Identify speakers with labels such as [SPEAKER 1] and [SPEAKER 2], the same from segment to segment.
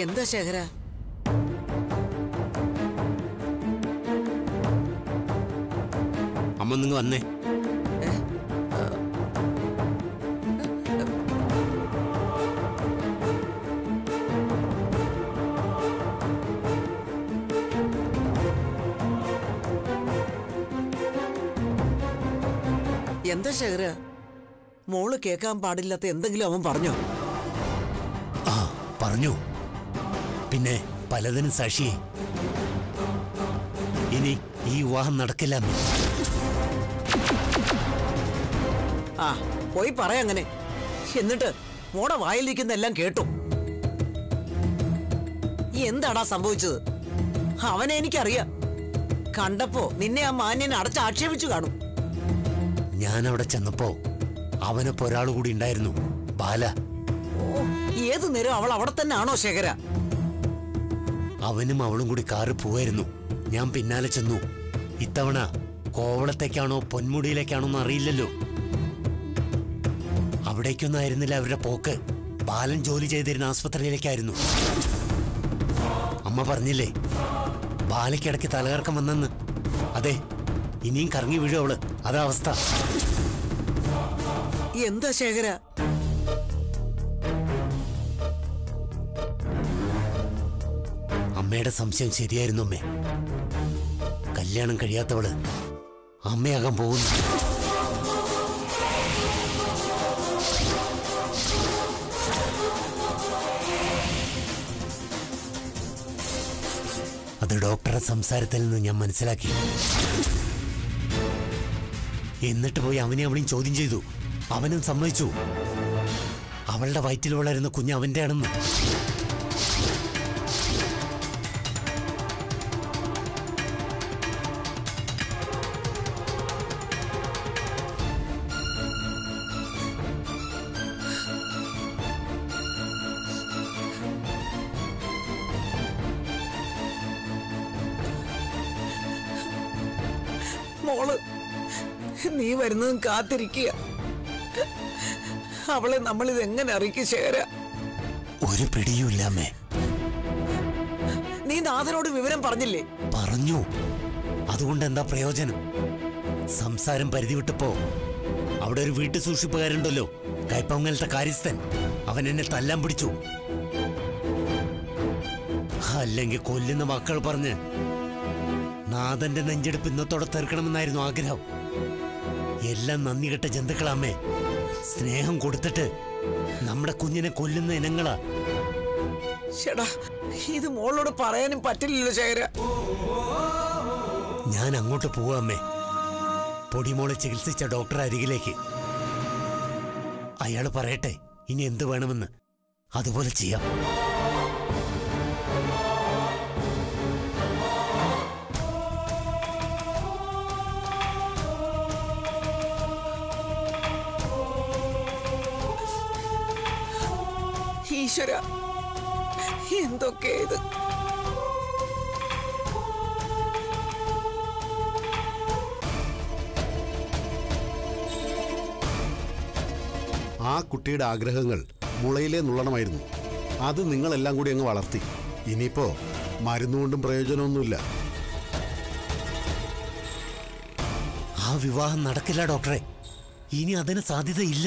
[SPEAKER 1] എന്താ ശേഖര
[SPEAKER 2] അമ്മ നിങ്ങൾ വന്നേ
[SPEAKER 1] എന്താ ശേഖര മോള് കേൾക്കാൻ പാടില്ലാത്ത എന്തെങ്കിലും അവൻ പറഞ്ഞോ
[SPEAKER 2] ആ പറഞ്ഞു പിന്നെ പലതിനും സാക്ഷിയെ ഇനി ഈ വിവാഹം നടക്കില്ല അമ്മേ
[SPEAKER 1] ആ പോയി പറയങ്ങനെ എന്നിട്ട് മോടെ വായിലിരിക്കുന്ന എല്ലാം കേട്ടു എന്താടാ സംഭവിച്ചത് അവനെ എനിക്കറിയാം കണ്ടപ്പോ നിന്നെ ആ മാന്യനെ അടച്ചാക്ഷേപിച്ചു കാണും
[SPEAKER 2] ഞാൻ അവിടെ ചെന്നപ്പോ അവനൊപ്പം ഒരാൾ കൂടി ഉണ്ടായിരുന്നു ബാല
[SPEAKER 1] ഓ ഏതു നേരം അവൾ അവിടെ തന്നെ ആണോ ശേഖര
[SPEAKER 2] അവനും അവളും കൂടി കാറ് പോവായിരുന്നു ഞാൻ പിന്നാലെ ചെന്നു ഇത്തവണ കോവളത്തേക്കാണോ പൊന്മുടിയിലേക്കാണോ എന്ന് അറിയില്ലല്ലോ അവിടേക്കൊന്നും ആയിരുന്നില്ല അവരുടെ പോക്ക് ബാലൻ ജോലി ചെയ്തിരുന്ന ആസ്പത്രിയിലേക്കായിരുന്നു അമ്മ പറഞ്ഞില്ലേ ബാലയ്ക്കിടയ്ക്ക് തലകറക്കം വന്നെന്ന് അതെ ഇനിയും കറങ്ങി വീഴും അവള് അതാ അവസ്ഥ
[SPEAKER 1] എന്താ ശേഖര
[SPEAKER 2] അമ്മയുടെ സംശയം ശരിയായിരുന്നു അമ്മേ കല്യാണം കഴിയാത്തവള് അമ്മയാകാൻ പോകുന്നു അത് ഡോക്ടറെ സംസാരത്തിൽ നിന്ന് ഞാൻ മനസ്സിലാക്കി എന്നിട്ട് പോയി അവനെ അവളെയും ചോദ്യം ചെയ്തു അവനും സമ്മതിച്ചു അവളുടെ വയറ്റിൽ വളരുന്ന കുഞ്ഞ് അവന്റെ ആണെന്ന്
[SPEAKER 1] മോള് നീ വരുന്നതും കാത്തിരിക്കുക അവളെ നമ്മൾ ഇത് എങ്ങനെ അറിയിക്കും ശേഖര
[SPEAKER 2] ഒരു പിടിയുമില്ല അമ്മേ
[SPEAKER 1] നീ നാഥനോട് വിവരം പറഞ്ഞില്ലേ
[SPEAKER 2] പറഞ്ഞു അതുകൊണ്ട് എന്താ പ്രയോജനം സംസാരം പരിധി വിട്ടപ്പോ അവിടെ ഒരു വീട്ടു സൂക്ഷിപ്പുകാരുണ്ടല്ലോ കൈപ്പങ്ങലത്തെ കാര്യസ്ഥൻ അവൻ എന്നെ തല്ലാൻ പിടിച്ചു അല്ലെങ്കിൽ കൊല്ലുന്ന മക്കൾ പറഞ്ഞ് നാഥന്റെ നെഞ്ചെടുപ്പ് ഇന്നത്തോടെ തീർക്കണമെന്നായിരുന്നു ആഗ്രഹം എല്ലാം നന്ദി കെട്ട ജന്തുക്കളാമ്മേ സ്നേഹം കൊടുത്തിട്ട് നമ്മുടെ കുഞ്ഞിനെ കൊല്ലുന്ന ഇനങ്ങളാ
[SPEAKER 1] ചേടാ ഇത് മോളോട് പറയാനും പറ്റില്ലല്ലോ ശേഖര
[SPEAKER 2] ഞാൻ അങ്ങോട്ട് പോവാമേ പൊടിമോളെ ചികിത്സിച്ച ഡോക്ടർ അരികിലേക്ക് അയാൾ പറയട്ടെ ഇനി എന്ത് വേണമെന്ന് അതുപോലെ ചെയ്യാം
[SPEAKER 1] ഈശ്വര എന്തൊക്കെ ഇത്
[SPEAKER 3] ആ കുട്ടിയുടെ ആഗ്രഹങ്ങൾ മുളയിലെ നുള്ളണമായിരുന്നു അത് നിങ്ങളെല്ലാം കൂടി അങ്ങ് വളർത്തി ഇനിയിപ്പോ മരുന്നുകൊണ്ടും പ്രയോജനമൊന്നുമില്ല
[SPEAKER 2] ആ വിവാഹം നടക്കില്ല ഡോക്ടറെ ഇനി അതിന് സാധ്യതയില്ല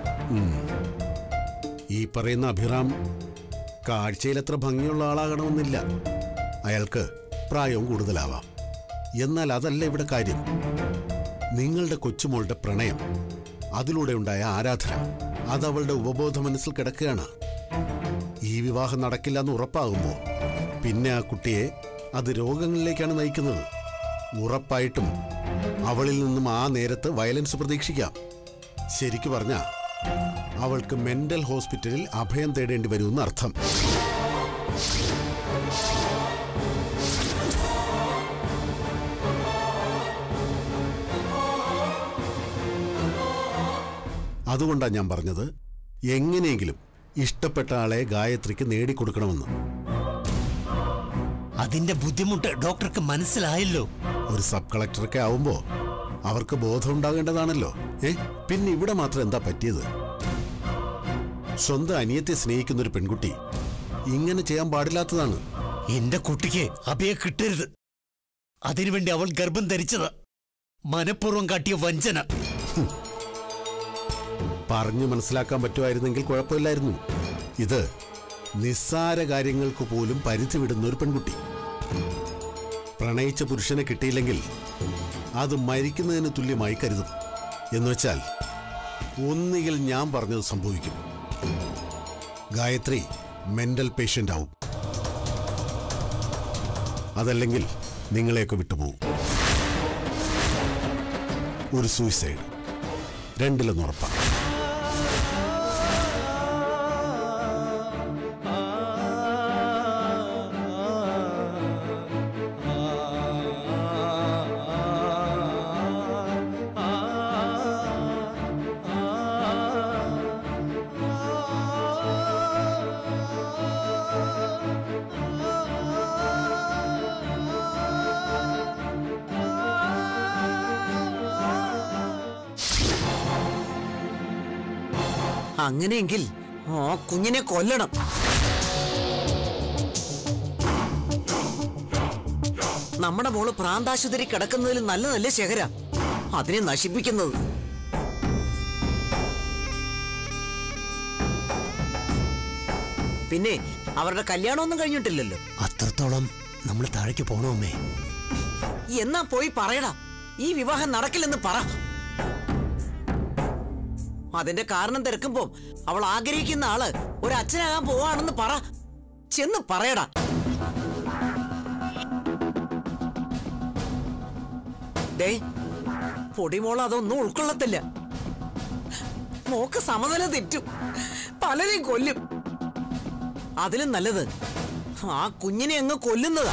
[SPEAKER 3] ഈ പറയുന്ന അഭിറാം കാഴ്ചയിൽ അത്ര ഭംഗിയുള്ള ആളാകണമെന്നില്ല അയാൾക്ക് പ്രായവും കൂടുതലാവാം എന്നാൽ അതല്ല ഇവിടെ കാര്യം നിങ്ങളുടെ കൊച്ചുമോളുടെ പ്രണയം അതിലൂടെ ഉണ്ടായ ആരാധന അത് അവളുടെ ഉപബോധ മനസ്സിൽ കിടക്കുകയാണ് ഈ വിവാഹം നടക്കില്ല എന്ന് ഉറപ്പാകുമ്പോൾ പിന്നെ ആ കുട്ടിയെ അത് രോഗങ്ങളിലേക്കാണ് നയിക്കുന്നത് ഉറപ്പായിട്ടും അവളിൽ നിന്നും ആ നേരത്ത് വയലൻസ് പ്രതീക്ഷിക്കാം ശരിക്കു പറഞ്ഞ അവൾക്ക് മെന്റൽ ഹോസ്പിറ്റലിൽ അഭയം തേടേണ്ടി വരുമെന്ന് അർത്ഥം അതുകൊണ്ടാണ് ഞാൻ പറഞ്ഞത് എങ്ങനെയെങ്കിലും ഇഷ്ടപ്പെട്ട ആളെ ഗായത്രിക്ക് നേടിക്കൊടുക്കണമെന്ന്
[SPEAKER 2] അതിന്റെ ബുദ്ധിമുട്ട് ഡോക്ടർക്ക് മനസ്സിലായല്ലോ
[SPEAKER 3] ഒരു സബ് കളക്ടറൊക്കെ ആവുമ്പോ അവർക്ക് ബോധം ഉണ്ടാകേണ്ടതാണല്ലോ ഏ പിന്നെ ഇവിടെ മാത്രം എന്താ പറ്റിയത് സ്വന്തം അനിയത്തെ സ്നേഹിക്കുന്ന ഒരു പെൺകുട്ടി ഇങ്ങനെ ചെയ്യാൻ പാടില്ലാത്തതാണ്
[SPEAKER 2] എന്റെ കുട്ടിക്ക് അഭയെ കിട്ടരുത് അതിനുവേണ്ടി അവൾ ഗർഭം ധരിച്ചത് മനഃപൂർവ്വം കാട്ടിയ വഞ്ചന
[SPEAKER 3] പറഞ്ഞു മനസ്സിലാക്കാൻ പറ്റുമായിരുന്നെങ്കിൽ കുഴപ്പമില്ലായിരുന്നു ഇത് നിസ്സാര കാര്യങ്ങൾക്ക് പോലും പരിധി വിടുന്ന ഒരു പെൺകുട്ടി പ്രണയിച്ച പുരുഷനെ കിട്ടിയില്ലെങ്കിൽ അത് മരിക്കുന്നതിന് തുല്യമായി കരുതും എന്നുവെച്ചാൽ ഒന്നുകിൽ ഞാൻ പറഞ്ഞത് സംഭവിക്കും ഗായത്രി മെന്റൽ പേഷ്യന്റ് ആവും അതല്ലെങ്കിൽ നിങ്ങളെയൊക്കെ വിട്ടുപോകും ഒരു സൂയിസൈഡ് രണ്ടിലൊന്ന് ഉറപ്പാണ്
[SPEAKER 1] അങ്ങനെയെങ്കിൽ ആ കുഞ്ഞിനെ കൊല്ലണം നമ്മുടെ മോള് പ്രാന്താശുപത്രി കിടക്കുന്നതിൽ നല്ലതല്ലേ ശേഖര അതിനെ നശിപ്പിക്കുന്നത് പിന്നെ അവരുടെ കല്യാണമൊന്നും കഴിഞ്ഞിട്ടില്ലല്ലോ
[SPEAKER 2] അത്രത്തോളം നമ്മൾ താഴേക്ക് പോണോ അമ്മേ
[SPEAKER 1] എന്നാ പോയി പറയടാ ഈ വിവാഹം നടക്കില്ലെന്ന് പറ അതിന്റെ കാരണം തിരക്കുമ്പോ അവൾ ആഗ്രഹിക്കുന്ന ആള് ഒരു അച്ഛനാകാൻ പോവാണെന്ന് പറ ചെന്ന് പറയടാ ദേ പൊടിമോൾ അതൊന്നും ഉൾക്കൊള്ളത്തില്ല മോക്ക് സമനില തെറ്റും പലരെയും കൊല്ലും അതിലും നല്ലത് ആ കുഞ്ഞിനെ അങ്ങ് കൊല്ലുന്നതാ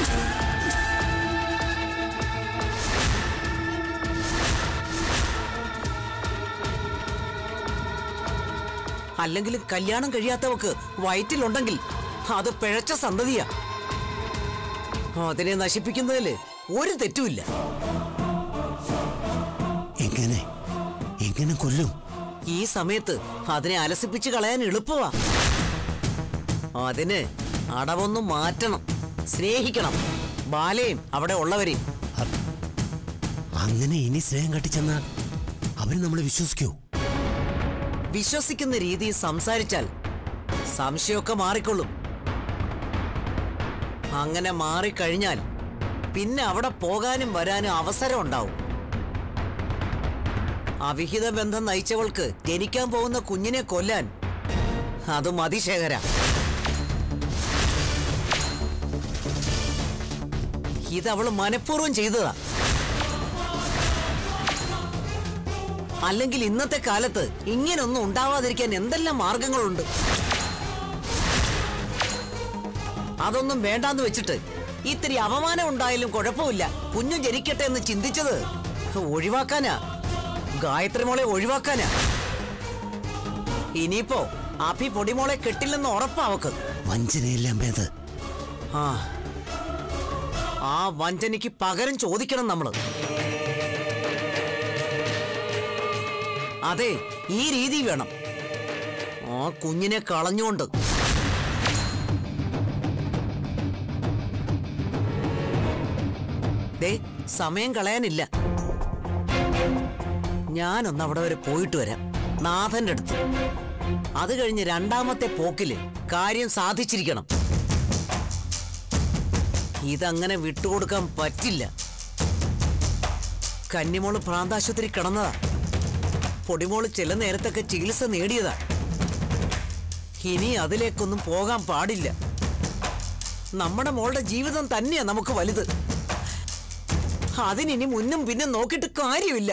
[SPEAKER 1] അല്ലെങ്കിൽ കല്യാണം കഴിയാത്തവക്ക് വയറ്റിലുണ്ടെങ്കിൽ അത് പിഴച്ച സന്തതിയാ അതിനെ നശിപ്പിക്കുന്നതില് ഒരു തെറ്റുമില്ല
[SPEAKER 2] എങ്ങനെ എങ്ങനെ കൊല്ലും
[SPEAKER 1] ഈ സമയത്ത് അതിനെ അലസിപ്പിച്ച് കളയാൻ എളുപ്പമാ അതിന് അടവൊന്നും മാറ്റണം സ്നേഹിക്കണം ബാലയും അവിടെ ഉള്ളവരെയും
[SPEAKER 2] അ- അങ്ങനെ ഇനി സ്നേഹം കട്ടിച്ചെന്നാൽ അവര് നമ്മളെ വിശ്വസിക്കൂ
[SPEAKER 1] വിശ്വസിക്കുന്ന രീതിയിൽ സംസാരിച്ചാൽ സംശയമൊക്കെ മാറിക്കൊള്ളും അങ്ങനെ മാറിക്കഴിഞ്ഞാൽ പിന്നെ അവിടെ പോകാനും വരാനും അവസരം ഉണ്ടാവും അവിഹിത ബന്ധം നയിച്ചവൾക്ക് ജനിക്കാൻ പോകുന്ന കുഞ്ഞിനെ കൊല്ലാൻ അത് മതിശേഖര ഇതവള് മനഃപൂർവ്വം ചെയ്തതാ അല്ലെങ്കിൽ ഇന്നത്തെ കാലത്ത് ഇങ്ങനൊന്നും ഉണ്ടാവാതിരിക്കാൻ എന്തെല്ലാം മാർഗങ്ങളുണ്ട് അതൊന്നും വേണ്ടാന്ന് വെച്ചിട്ട് ഇത്തിരി അപമാനം ഉണ്ടായാലും കുഴപ്പമില്ല കുഞ്ഞു ജനിക്കട്ടെ എന്ന് ചിന്തിച്ചത് ഒഴിവാക്കാനാ ഗായത്രി മോളെ ഒഴിവാക്കാനാ ഇനിയിപ്പോ അഭി പൊടിമോളെ കെട്ടില്ലെന്ന് ഉറപ്പാ അവക്ക്
[SPEAKER 2] വഞ്ചനയില്ല അമ്മേ അത്
[SPEAKER 1] ആ ആ വഞ്ചനയ്ക്ക് പകരം ചോദിക്കണം നമ്മള് അതെ ഈ രീതി വേണം ആ കുഞ്ഞിനെ കളഞ്ഞുകൊണ്ട് ദേ സമയം കളയാനില്ല ഞാനൊന്ന് അവിടെ വരെ പോയിട്ട് വരാം നാഥന്റെ അടുത്ത് അത് കഴിഞ്ഞ് രണ്ടാമത്തെ പോക്കില് കാര്യം സാധിച്ചിരിക്കണം ഇതങ്ങനെ വിട്ടുകൊടുക്കാൻ പറ്റില്ല കന്നിമോള് പ്രാന്താശുപത്രി കിടന്നതാ പൊടിമോള് ചില നേരത്തൊക്കെ ചികിത്സ നേടിയതാ ഇനി അതിലേക്കൊന്നും പോകാൻ പാടില്ല നമ്മുടെ മോളുടെ ജീവിതം തന്നെയാ നമുക്ക് വലുത് അതിനിനി മുന്നും പിന്നും നോക്കിയിട്ട് കാര്യമില്ല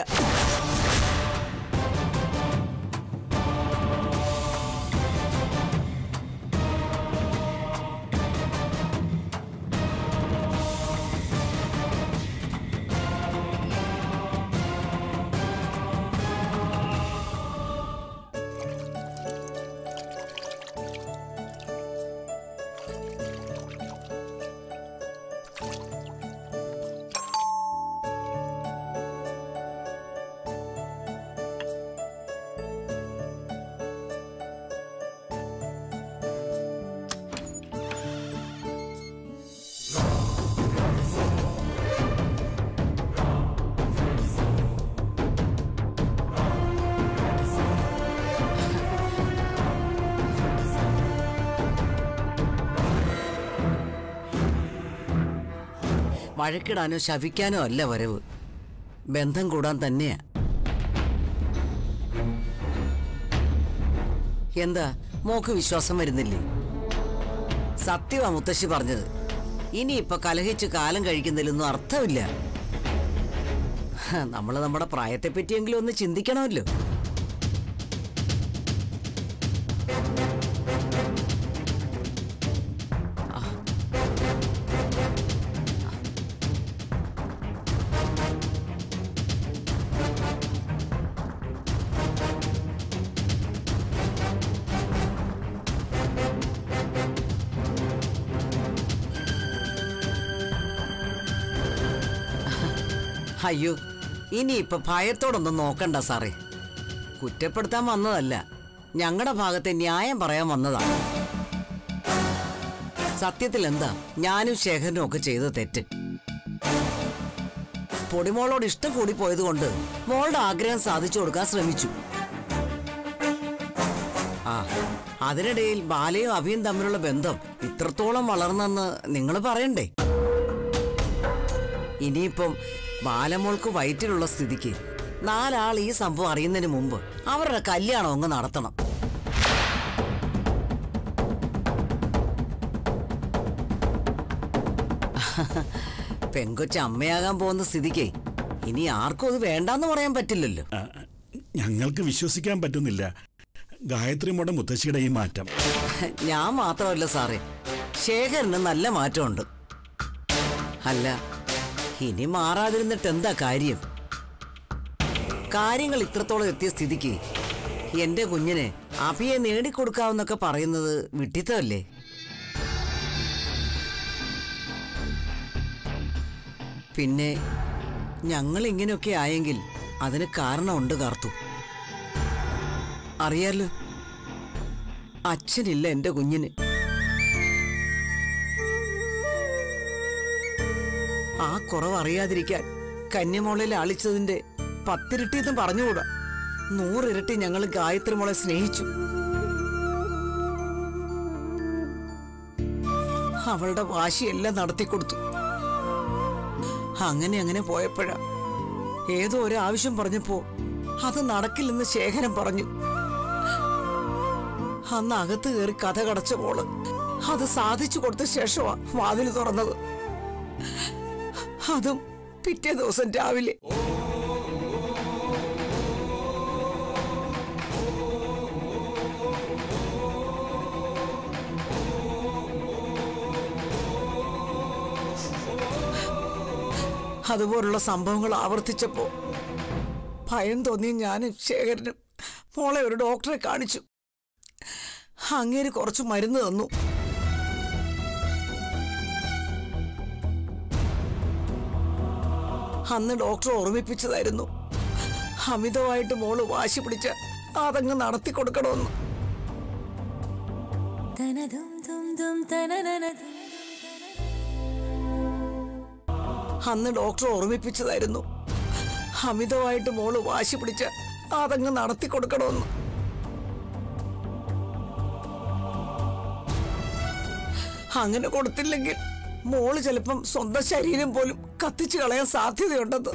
[SPEAKER 1] വഴക്കിടാനോ ശപിക്കാനോ അല്ല വരവ് ബന്ധം കൂടാൻ തന്നെയാ എന്താ മോക്ക് വിശ്വാസം വരുന്നില്ലേ സത്യമാ മുത്തശ്ശി പറഞ്ഞത് ഇനി ഇപ്പൊ കലഹിച്ച് കാലം കഴിക്കുന്നതിലൊന്നും അർത്ഥമില്ല നമ്മൾ നമ്മുടെ പ്രായത്തെ പറ്റിയെങ്കിലും ഒന്ന് ചിന്തിക്കണമല്ലോ അയ്യോ ഇനി ഇപ്പൊ ഭയത്തോടൊന്നും നോക്കണ്ട സാറേ കുറ്റപ്പെടുത്താൻ വന്നതല്ല ഞങ്ങളുടെ ഭാഗത്തെ ന്യായം പറയാൻ വന്നതാണ് സത്യത്തിൽ എന്താ ഞാനും ശേഖരനും ഒക്കെ ചെയ്ത തെറ്റ് പൊടിമോളോട് ഇഷ്ടം കൂടി പോയതുകൊണ്ട് മോളുടെ ആഗ്രഹം സാധിച്ചു കൊടുക്കാൻ ശ്രമിച്ചു ആ അതിനിടയിൽ ബാലയും അഭിയും തമ്മിലുള്ള ബന്ധം ഇത്രത്തോളം വളർന്നെന്ന് നിങ്ങൾ പറയണ്ടേ ഇനിയിപ്പം ബാലമോൾക്ക് വയറ്റിലുള്ള സ്ഥിതിക്ക് നാലാൾ ഈ സംഭവം അറിയുന്നതിന് മുമ്പ് അവരുടെ കല്യാണം അങ്ങ് നടത്തണം പെങ്കൊച്ച അമ്മയാകാൻ പോകുന്ന സ്ഥിതിക്ക് ഇനി ആർക്കും അത് വേണ്ടാന്ന് പറയാൻ പറ്റില്ലല്ലോ
[SPEAKER 4] ആ, ഞങ്ങൾക്ക് വിശ്വസിക്കാൻ പറ്റുന്നില്ല ഗായത്രി മോടെ മുത്തശ്ശിയുടെ ഈ മാറ്റം
[SPEAKER 1] ഞാൻ മാത്രമല്ല സാറേ ശേഖരന് നല്ല മാറ്റമുണ്ട് അല്ല ഇനി മാറാതിരുന്നിട്ട് എന്താ കാര്യം കാര്യങ്ങൾ ഇത്രത്തോളം എത്തിയ സ്ഥിതിക്ക് എന്റെ കുഞ്ഞിന് അഭിയെ നേടിക്കൊടുക്കാവുന്നൊക്കെ പറയുന്നത് വിട്ടിത്തമല്ലേ പിന്നെ ഞങ്ങൾ ഇങ്ങനെയൊക്കെ ആയെങ്കിൽ അതിന് കാരണമുണ്ട് കാർത്തു അറിയാലോ അച്ഛനില്ല എന്റെ കുഞ്ഞിന് ആ കുറവ് അറിയാതിരിക്കാൻ കന്യമോളെ ലാളിച്ചതിന്റെ പത്തിരട്ടിയെന്ന് പറഞ്ഞുകൂടാ നൂറിരട്ടി ഞങ്ങൾ ഗായത്രി മോളെ സ്നേഹിച്ചു അവളുടെ വാശിയെല്ലാം നടത്തിക്കൊടുത്തു അങ്ങനെ അങ്ങനെ പോയപ്പോഴാ ഏതോ ഒരു ആവശ്യം പറഞ്ഞപ്പോ അത് നടക്കില്ലെന്ന് ശേഖരൻ പറഞ്ഞു അന്ന് അകത്ത് കയറി കഥ കടച്ച പോള് അത് സാധിച്ചു കൊടുത്ത ശേഷമാ വാതിൽ തുറന്നത് അതും പിറ്റേ ദിവസം രാവിലെ അതുപോലുള്ള സംഭവങ്ങൾ ആവർത്തിച്ചപ്പോ ഭയം തോന്നി ഞാനും ശേഖരനും മോളെ ഒരു ഡോക്ടറെ കാണിച്ചു അങ്ങേര് കുറച്ച് മരുന്ന് തന്നു അന്ന് ഡോക്ടർ ഓർമ്മിപ്പിച്ചതായിരുന്നു അമിതമായിട്ട് മോള് വാശി പിടിച്ച അതങ്ങ് നടത്തി കൊടുക്കണമെന്ന്
[SPEAKER 5] തനതും തും തും തനനനതും
[SPEAKER 1] അന്ന് ഡോക്ടർ ഓർമ്മിപ്പിച്ചതായിരുന്നു അമിതമായിട്ട് മോള് വാശി പിടിച്ച അതങ്ങ് നടത്തി കൊടുക്കണമെന്ന് അങ്ങനെ കൊടുത്തില്ലെങ്കിൽ മോള് ചിലപ്പം സ്വന്തം ശരീരം പോലും കത്തിച്ചു കളയാൻ സാധ്യതയുണ്ടെന്ന്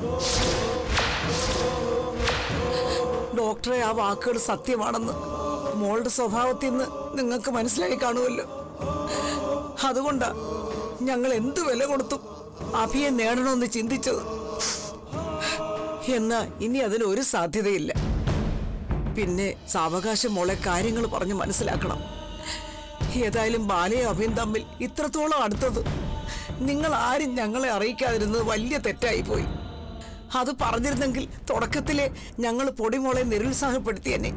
[SPEAKER 1] ഡോക്ടറെ ആ വാക്കുകൾ സത്യമാണെന്ന് മോളുടെ സ്വഭാവത്തിൽ നിന്ന് നിങ്ങൾക്ക് മനസ്സിലായി കാണുമല്ലോ അതുകൊണ്ടാ ഞങ്ങൾ എന്ത് വില കൊടുത്തും അഭിയെ നേടണമെന്ന് ചിന്തിച്ചത് എന്നാ ഇനി അതിന് ഒരു സാധ്യതയില്ല പിന്നെ സാവകാശം മോളെ കാര്യങ്ങൾ പറഞ്ഞ് മനസ്സിലാക്കണം ഏതായാലും ബാലയും അഭിയും തമ്മിൽ ഇത്രത്തോളം അടുത്തത് നിങ്ങൾ ആരും ഞങ്ങളെ അറിയിക്കാതിരുന്നത് വലിയ തെറ്റായി പോയി അത് പറഞ്ഞിരുന്നെങ്കിൽ തുടക്കത്തിലെ ഞങ്ങൾ പൊടിമോളെ നിരുത്സാഹപ്പെടുത്തിയെന്നെ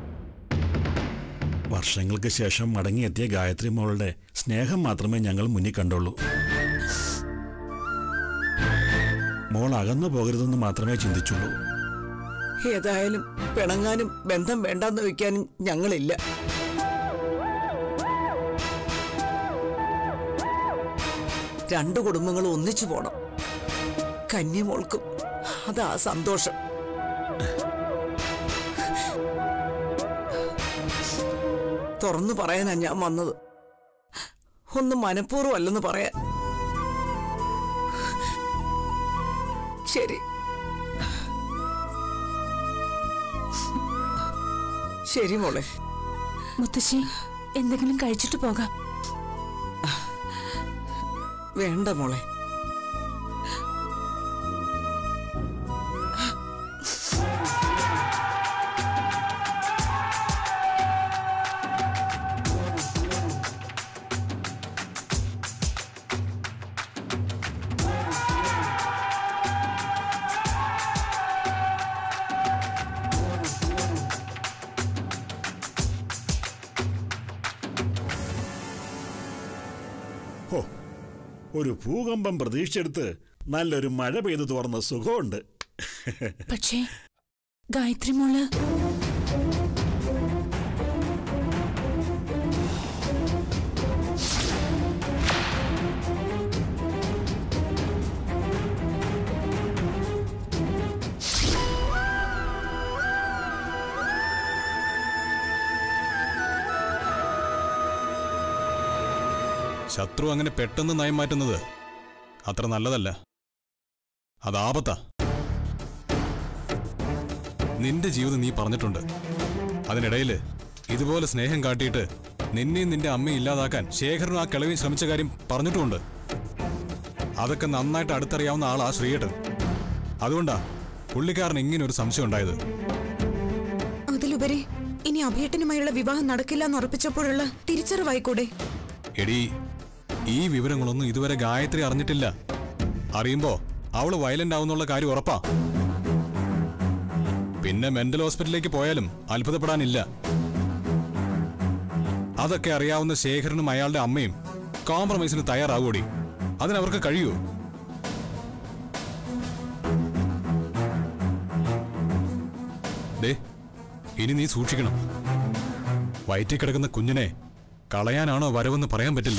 [SPEAKER 4] വർഷങ്ങൾക്ക് ശേഷം മടങ്ങിയെത്തിയ ഗായത്രി മോളുടെ സ്നേഹം മാത്രമേ ഞങ്ങൾ മുന്നിൽ കണ്ടുള്ളൂ മോൾ അകന്നു പോകരുതെന്ന് മാത്രമേ ചിന്തിച്ചുള്ളൂ
[SPEAKER 1] ഏതായാലും പിണങ്ങാനും ബന്ധം വേണ്ടാന്ന് വെക്കാനും ഞങ്ങളില്ല രണ്ടു കുടുംബങ്ങളും ഒന്നിച്ചു പോണം കന്യമോൾക്കും അതാ സന്തോഷം തുറന്നു പറയാനാ ഞാൻ വന്നത് ഒന്നും മനഃപൂർവ്വം അല്ലെന്ന് പറയാൻ ശരി ശരി മോളെ
[SPEAKER 5] മുത്തശ്ശി എന്തെങ്കിലും കഴിച്ചിട്ട് പോകാം
[SPEAKER 1] വേണ്ട മോളെ
[SPEAKER 4] ഹോ ഒരു ഭൂകമ്പം പ്രതീക്ഷിച്ചെടുത്ത് നല്ലൊരു മഴ പെയ്തു തോർന്ന സുഖമുണ്ട്
[SPEAKER 5] പക്ഷേ ഗായത്രി മോള്
[SPEAKER 6] ശത്രു അങ്ങനെ പെട്ടെന്ന് നയം മാറ്റുന്നത് അത്ര നല്ലതല്ല അത് ആപത്താ നിന്റെ ജീവിതം നീ പറഞ്ഞിട്ടുണ്ട് അതിനിടയിൽ ഇതുപോലെ സ്നേഹം കാട്ടിയിട്ട് നിന്നെയും നിന്റെ അമ്മയും ഇല്ലാതാക്കാൻ ശേഖരനും ആ കിളവിയും ശ്രമിച്ച കാര്യം പറഞ്ഞിട്ടുമുണ്ട് അതൊക്കെ നന്നായിട്ട് അടുത്തറിയാവുന്ന ആളാ ശ്രീയേട്ടൻ അതുകൊണ്ടാ പുള്ളിക്കാരൻ ഇങ്ങനെ ഒരു സംശയം ഉണ്ടായത്
[SPEAKER 7] അതിലുപരി ഇനി അഭിയേട്ടനുമായുള്ള വിവാഹം നടക്കില്ല എന്ന് ഉറപ്പിച്ചപ്പോഴുള്ള തിരിച്ചറിവായിക്കൂടെ
[SPEAKER 6] എടി ഈ വിവരങ്ങളൊന്നും ഇതുവരെ ഗായത്രി അറിഞ്ഞിട്ടില്ല അറിയുമ്പോ അവള് വയലന്റ് ആവുന്നുള്ള കാര്യം ഉറപ്പാ പിന്നെ മെന്റൽ ഹോസ്പിറ്റലിലേക്ക് പോയാലും അത്ഭുതപ്പെടാനില്ല അതൊക്കെ അറിയാവുന്ന ശേഖരനും അയാളുടെ അമ്മയും കോംപ്രമൈസിന് തയ്യാറാകൂടി അതിനവർക്ക് കഴിയൂ ദേ ഇനി നീ സൂക്ഷിക്കണം വയറ്റിൽ കിടക്കുന്ന കുഞ്ഞിനെ കളയാനാണോ വരവെന്ന് പറയാൻ പറ്റില്ല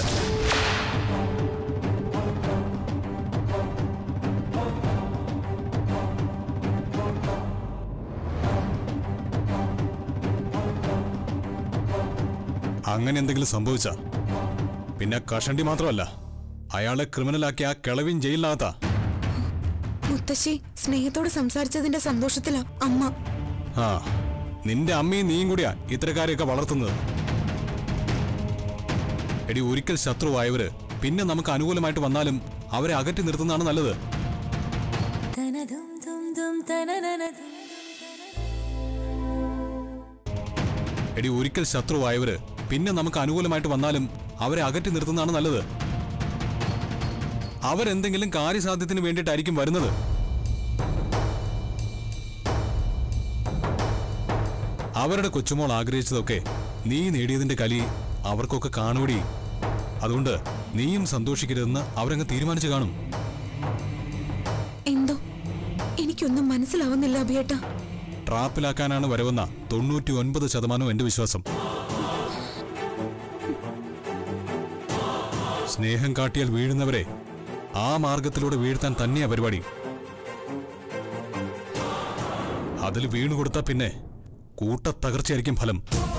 [SPEAKER 6] അങ്ങനെ എന്തെങ്കിലും സംഭവിച്ച പിന്നെ കഷണ്ടി മാത്രമല്ല അയാളെ ക്രിമിനലാക്കി ആ കിളവിൻ ജയിലിനകത്താ
[SPEAKER 7] മുത്തശ്ശി സ്നേഹത്തോട് സംസാരിച്ചതിന്റെ സന്തോഷത്തിലാ അമ്മ
[SPEAKER 6] ആ നിന്റെ അമ്മയും നീയും കൂടിയാ ഇത്തരക്കാരെയൊക്കെ വളർത്തുന്നത് എടി ഒരിക്കൽ ശത്രുവായവര് പിന്നെ നമുക്ക് അനുകൂലമായിട്ട് വന്നാലും അവരെ അകറ്റി നിർത്തുന്നതാണ് നല്ലത്
[SPEAKER 5] തനതും തും തും തനനനതും
[SPEAKER 6] എടി ഒരിക്കൽ ശത്രുവായവര് പിന്നെ നമുക്ക് അനുകൂലമായിട്ട് വന്നാലും അവരെ അകറ്റി നിർത്തുന്നതാണ് നല്ലത് അവരെന്തെങ്കിലും കാര്യസാധ്യത്തിന് വേണ്ടിയിട്ടായിരിക്കും വരുന്നത് അവരുടെ കൊച്ചുമോൾ ആഗ്രഹിച്ചതൊക്കെ നീ നേടിയതിന്റെ കലി അവർക്കൊക്കെ കാണുപടി അതുകൊണ്ട് നീയും സന്തോഷിക്കരുതെന്ന് അവരങ്ങ് തീരുമാനിച്ചു കാണും
[SPEAKER 7] എന്തോ എനിക്കൊന്നും മനസ്സിലാവുന്നില്ല അഭിയേട്ട
[SPEAKER 6] ട്രാപ്പിലാക്കാനാണ് വരവെന്ന തൊണ്ണൂറ്റി ഒൻപത് ശതമാനവും എന്റെ വിശ്വാസം സ്നേഹം കാട്ടിയാൽ വീഴുന്നവരെ ആ മാർഗത്തിലൂടെ വീഴ്ത്താൻ തന്നെയാ പരിപാടി അതിൽ വീണുകൊടുത്താ പിന്നെ കൂട്ടത്തകർച്ചയായിരിക്കും ഫലം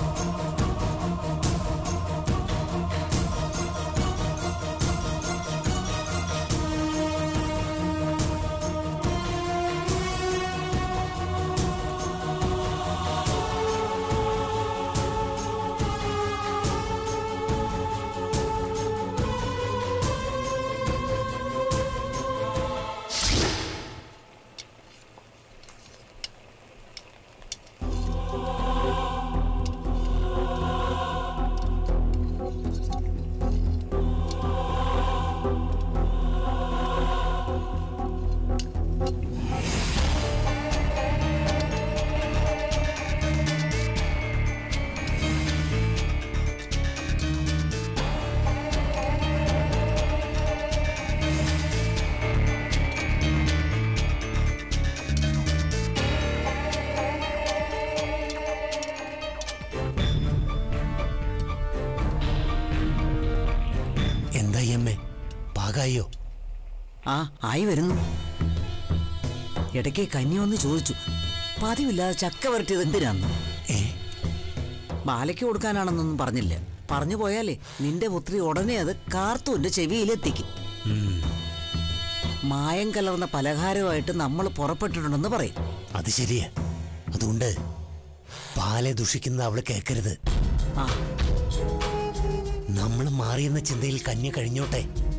[SPEAKER 2] എന്തായി അമ്മേ പാകായോ
[SPEAKER 1] ആ ആയി വരുന്നു ഇടയ്ക്ക് കഞ്ഞി വന്ന് ചോദിച്ചു പതിവില്ലാതെ ചക്ക വരട്ടിയത് എന്തിനാന്ന്
[SPEAKER 2] ഏ
[SPEAKER 1] ബാലയ്ക്ക് കൊടുക്കാനാണെന്നൊന്നും പറഞ്ഞില്ല പറഞ്ഞു പോയാലേ നിന്റെ പുത്രി ഉടനെ അത് കാർത്തൂന്റെ ചെവിയിലെത്തിക്കും മായം കലർന്ന പലഹാരമായിട്ട് നമ്മൾ പുറപ്പെട്ടിട്ടുണ്ടെന്ന് പറയും
[SPEAKER 2] അത് ശരിയാ അതുകൊണ്ട് പാലെ ദുഷിക്കുന്ന അവള് കേക്കരുത്
[SPEAKER 1] ആ
[SPEAKER 2] നമ്മൾ മാറിയെന്ന ചിന്തയിൽ കന്യ കഴിഞ്ഞോട്ടെ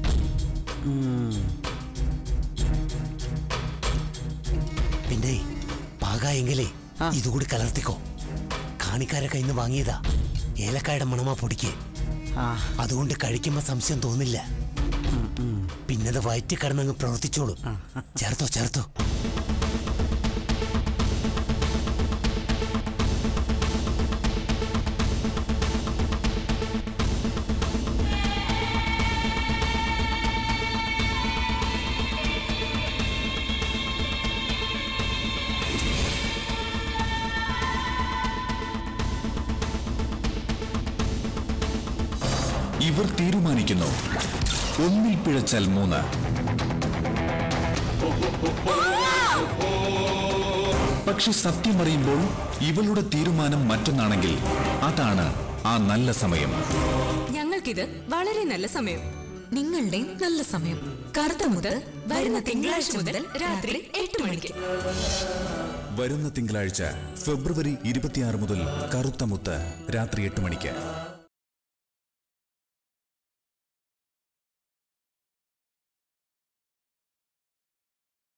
[SPEAKER 2] പിന്നെ പാകായെങ്കിലേ
[SPEAKER 1] ആ.
[SPEAKER 2] ഇതുകൂടി കലർത്തിക്കോ കാണിക്കാരെ കയ്യിൽ നിന്ന് വാങ്ങിയതാ ഏലക്കായുടെ മണമാ പൊടിക്ക്
[SPEAKER 1] ആ
[SPEAKER 2] അതുകൊണ്ട് കഴിക്കുമ്പോ സംശയം തോന്നില്ല പിന്നത് വയറ്റി കിടന്നങ്ങ് പ്രവർത്തിച്ചോളൂ ചേർത്തോ ചേർത്തോ
[SPEAKER 8] ഇവർ തീരുമാനിക്കുന്നു ഒന്നിൽ പിഴച്ചാൽ മൂന്ന് പക്ഷെ സത്യമറിയുമ്പോൾ ഇവളുടെ തീരുമാനം മറ്റൊന്നാണെങ്കിൽ അതാണ് ആ നല്ല സമയം
[SPEAKER 9] ഞങ്ങൾക്കിത് വളരെ നല്ല സമയം നിങ്ങളുടെയും നല്ല സമയം കറുത്ത മുതൽ വരുന്ന തിങ്കളാഴ്ച മുതൽ രാത്രി എട്ട് മണിക്ക്
[SPEAKER 8] വരുന്ന തിങ്കളാഴ്ച ഫെബ്രുവരി ഇരുപത്തിയാറ് മുതൽ കറുത്ത മുത്ത് രാത്രി എട്ട് മണിക്ക്